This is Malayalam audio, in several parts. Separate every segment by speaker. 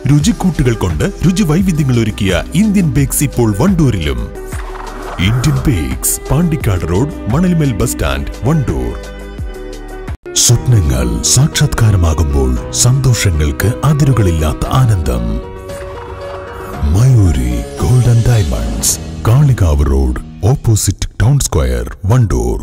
Speaker 1: രുചിക്കൂട്ടുകൾ കൊണ്ട് രുചി വൈവിധ്യങ്ങൾ ഒരുക്കിയ ഇന്ത്യൻ ബേക്സ് ഇപ്പോൾ വണ്ടൂരിലും Indian bakes Pandikkad road Manalmel bus stand Wandoor സ്വപ്നങ്ങൾ സാക്ഷാത്കാരമാകുമ്പോൾ സന്തോഷങ്ങൾക്ക് അതിരുകളില്ലാത്ത ആനന്ദം Mayuri golden diamonds Kalikavu road opposite town square Wandoor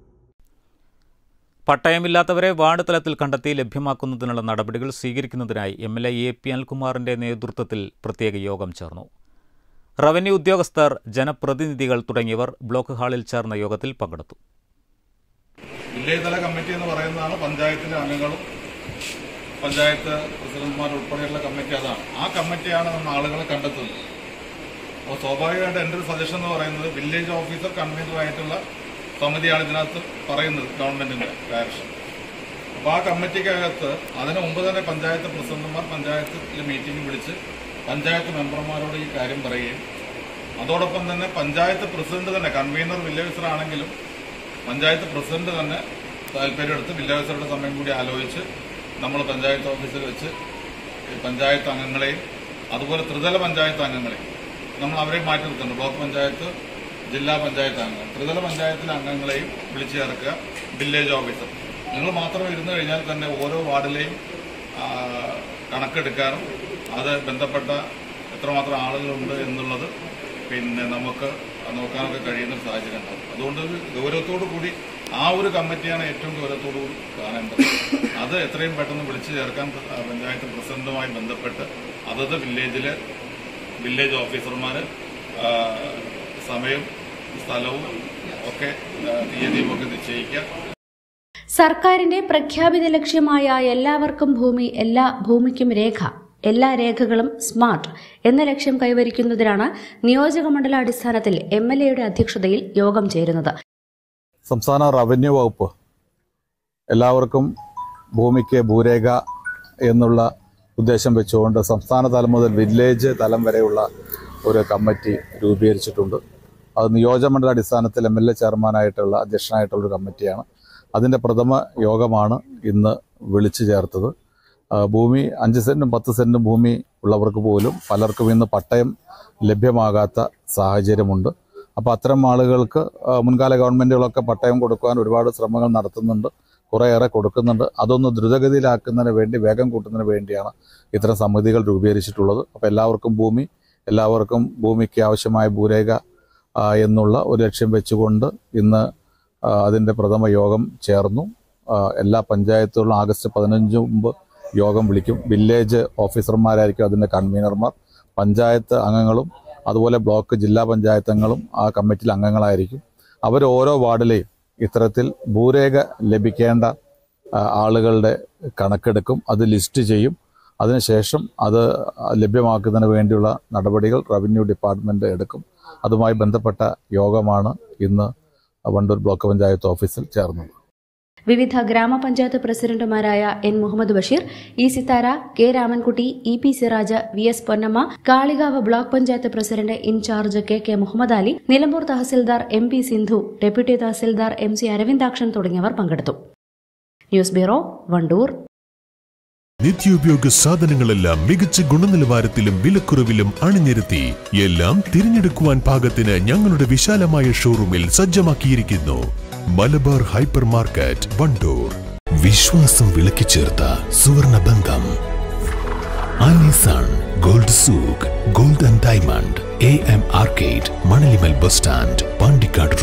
Speaker 2: പട്ടയമില്ലാത്തവരെ വാർഡ് തലത്തിൽ കണ്ടെത്തി ലഭ്യമാക്കുന്നതിനുള്ള നടപടികൾ സ്വീകരിക്കുന്നതിനായി M L A A P അനിൽകുമാറിന്റെ നേതൃത്വത്തിൽ പ്രത്യേക യോഗം ചേർന്നു റവന്യൂ ഉദ്യോഗസ്ഥർ ജനപ്രതിനിധികൾ തുടങ്ങിയവർ ബ്ലോക്ക് ഹാളിൽ ചേർന്ന യോഗത്തിൽ പങ്കെടുത്തു
Speaker 3: വില്ലേജ് തല കമ്മിറ്റി എന്ന് പറയുന്നതാണ് പഞ്ചായത്തിലെ അംഗങ്ങളും പഞ്ചായത്ത് പ്രസിഡന്റുമാർ ഉൾപ്പെടെയുള്ള കമ്മിറ്റി അതാണ് ആ കമ്മിറ്റിയാണ് നമ്മൾ ആളുകളെ കണ്ടെത്തുന്നത് അപ്പോൾ സ്വാഭാവികമായിട്ട് എൻ്റെ ഒരു സജഷൻ എന്ന് പറയുന്നത് വില്ലേജ് ഓഫീസർ കൺവീനറായിട്ടുള്ള സമിതിയാണ് ഇതിനകത്ത് പറയുന്നത് ഗവൺമെന്റിന്റെ ഡയറക്ഷൻ അപ്പോൾ ആ കമ്മിറ്റിക്കകത്ത് അതിനു മുമ്പ് തന്നെ പഞ്ചായത്ത് പ്രസിഡന്റുമാർ പഞ്ചായത്തിൽ മീറ്റിംഗ് വിളിച്ച് പഞ്ചായത്ത് മെമ്പർമാരോട് ഈ കാര്യം പറയുകയും അതോടൊപ്പം തന്നെ പഞ്ചായത്ത് പ്രസിഡന്റ് തന്നെ കൺവീനർ വില്ലേജ് ഓഫീസർ ആണെങ്കിലും പഞ്ചായത്ത് പ്രസിഡന്റ് തന്നെ താല്പര്യമെടുത്ത് വില്ലേജ് ഓഫീസറുടെ സമയം കൂടി ആലോചിച്ച് നമ്മൾ പഞ്ചായത്ത് ഓഫീസിൽ വെച്ച് ഈ പഞ്ചായത്ത് അംഗങ്ങളെയും അതുപോലെ ത്രിതല പഞ്ചായത്ത് അംഗങ്ങളെയും നമ്മൾ അവരെ മാറ്റി നിർത്തുന്നുണ്ട് ബ്ലോക്ക് പഞ്ചായത്ത് ജില്ലാ പഞ്ചായത്ത് അംഗങ്ങൾ ത്രിതല പഞ്ചായത്തിലെ അംഗങ്ങളെയും വിളിച്ചു ചേർക്കുക വില്ലേജ് ഓഫീസർ നിങ്ങൾ മാത്രം ഇരുന്ന് കഴിഞ്ഞാൽ തന്നെ ഓരോ വാർഡിലെയും ആ, കണക്കെടുക്കാനും അത് ബന്ധപ്പെട്ട എത്രമാത്രം ആളുകളുണ്ട് എന്നുള്ളത് പിന്നെ നമുക്ക് നോക്കാനൊക്കെ കഴിയുന്ന ഒരു സാഹചര്യം ഉണ്ടാവും അതുകൊണ്ട് ഒരു ഗൗരവത്തോടു കൂടി ആ ഒരു കമ്മിറ്റിയാണ് ഏറ്റവും ഗൗരവത്തോടു കൂടി കാണേണ്ടത് അത് എത്രയും പെട്ടെന്ന് വിളിച്ചു ചേർക്കാൻ ആ, പഞ്ചായത്ത് പ്രസിഡന്റുമായി ബന്ധപ്പെട്ട് അതത് വില്ലേജിലെ വില്ലേജ് ഓഫീസർമാർ സമയവും സ്ഥലവും ഒക്കെ ആ, തീയതിയും ഒക്കെ നിശ്ചയിക്കുക
Speaker 4: സർക്കാരിന്റെ പ്രഖ്യാപിത ലക്ഷ്യമായ എല്ലാവർക്കും ഭൂമി എല്ലാ ഭൂമിക്കും രേഖ എല്ലാ രേഖകളും സ്മാർട്ട് എന്ന ലക്ഷ്യം കൈവരിക്കുന്നതിനാണ് നിയോജകമണ്ഡലാടിസ്ഥാനത്തിൽ എം എൽ എയുടെ അധ്യക്ഷതയിൽ യോഗം ചേരുന്നത്
Speaker 5: സംസ്ഥാന റവന്യൂ വകുപ്പ് എല്ലാവർക്കും ഭൂമിക്ക് ഭൂരേഖ എന്നുള്ള ഉദ്ദേശം വെച്ചുകൊണ്ട് സംസ്ഥാന തലം മുതൽ വില്ലേജ് തലം വരെയുള്ള ഒരു കമ്മിറ്റി രൂപീകരിച്ചിട്ടുണ്ട് അത് നിയോജകമണ്ഡല അടിസ്ഥാനത്തിൽ എം എൽ എ ചെയർമാനായിട്ടുള്ള അധ്യക്ഷനായിട്ടുള്ള ഒരു കമ്മിറ്റിയാണ് അതിൻ്റെ പ്രഥമ യോഗമാണ് ഇന്ന് വിളിച്ചു ചേർത്തത് ആ, ഭൂമി അഞ്ച് സെൻറ്റും പത്ത് സെൻറ്റും ഭൂമി ഉള്ളവർക്ക് പോലും പലർക്കും ഇന്ന് പട്ടയം ലഭ്യമാകാത്ത സാഹചര്യമുണ്ട് അപ്പോൾ അത്തരം ആളുകൾക്ക് ആ, മുൻകാല ഗവൺമെൻറ്റുകളൊക്കെ പട്ടയം കൊടുക്കുവാൻ ഒരുപാട് ശ്രമങ്ങൾ നടത്തുന്നുണ്ട് കുറേയേറെ കൊടുക്കുന്നുണ്ട് അതൊന്ന് ദ്രുതഗതിയിലാക്കുന്നതിന് വേണ്ടി വേഗം കൂട്ടുന്നതിന് വേണ്ടിയാണ് ഇത്തരം സമിതികൾ രൂപീകരിച്ചിട്ടുള്ളത് അപ്പോൾ എല്ലാവർക്കും ഭൂമി എല്ലാവർക്കും ഭൂമിക്ക് ആവശ്യമായ ഭൂരേഖ ആ, എന്നുള്ള ഒരു ലക്ഷ്യം വെച്ചുകൊണ്ട് ഇന്ന് ആ, അതിൻ്റെ പ്രഥമ യോഗം ചേർന്നു ആ, എല്ലാ പഞ്ചായത്തുകളിലും ആഗസ്റ്റ് പതിനഞ്ച് മുമ്പ് യോഗം വിളിക്കും വില്ലേജ് ഓഫീസർമാരായിരിക്കും അതിൻ്റെ കൺവീനർമാർ പഞ്ചായത്ത് അംഗങ്ങളും അതുപോലെ ബ്ലോക്ക് ജില്ലാ പഞ്ചായത്ത് അംഗങ്ങളും ആ കമ്മിറ്റിയിൽ അംഗങ്ങളായിരിക്കും അവർ ഓരോ വാർഡിലെയും ഇത്തരത്തിൽ ഭൂരേഖ ലഭിക്കേണ്ട ആ, ആളുകളുടെ കണക്കെടുക്കും അത് ലിസ്റ്റ് ചെയ്യും അതിനുശേഷം അത് ലഭ്യമാക്കുന്നതിന് വേണ്ടിയുള്ള നടപടികൾ റവന്യൂ ഡിപ്പാർട്ട്മെന്റ് എടുക്കും അതുമായി ബന്ധപ്പെട്ട യോഗമാണ് ഇന്ന് വണ്ടൂർ ബ്ലോക്ക് പഞ്ചായത്ത് ഓഫീസിൽ ചേർന്നത്
Speaker 4: വിവിധ ഗ്രാമപഞ്ചായത്ത് പ്രസിഡന്റുമാരായ N Muhammad Basheer E Sithara K Ramankutty E P Siraj V S Ponnamma Kalikavu block panchayat president incharge K K Muhammad Ali Nilambur tahsildar M P Sindhu deputy tahsildar M C Aravindakshan തുടങ്ങിയവർ പങ്കെടുത്തു ന്യൂസ് ബ്യൂറോ വണ്ടൂർ
Speaker 1: നിത്യോപയോഗ സാധനങ്ങളെല്ലാം മികച്ച ഗുണനിലവാരത്തിലും വിലക്കുറവിലും അണിനിരത്തി എല്ലാം തിരഞ്ഞെടുക്കുവാൻ പാകത്തിന് ഞങ്ങളുടെ വിശാലമായ ഷോറൂമിൽ സജ്ജമാക്കിയിരിക്കുന്നു മലബാർ ഹൈപ്പർ മാർക്കറ്റ് വണ്ടൂർ വിശ്വാസം വിളക്കിച്ചേർത്ത സുവർണ ബന്ധം Alison gold souk gold and diamond A M arcade Manalimal bus stand Pandikkad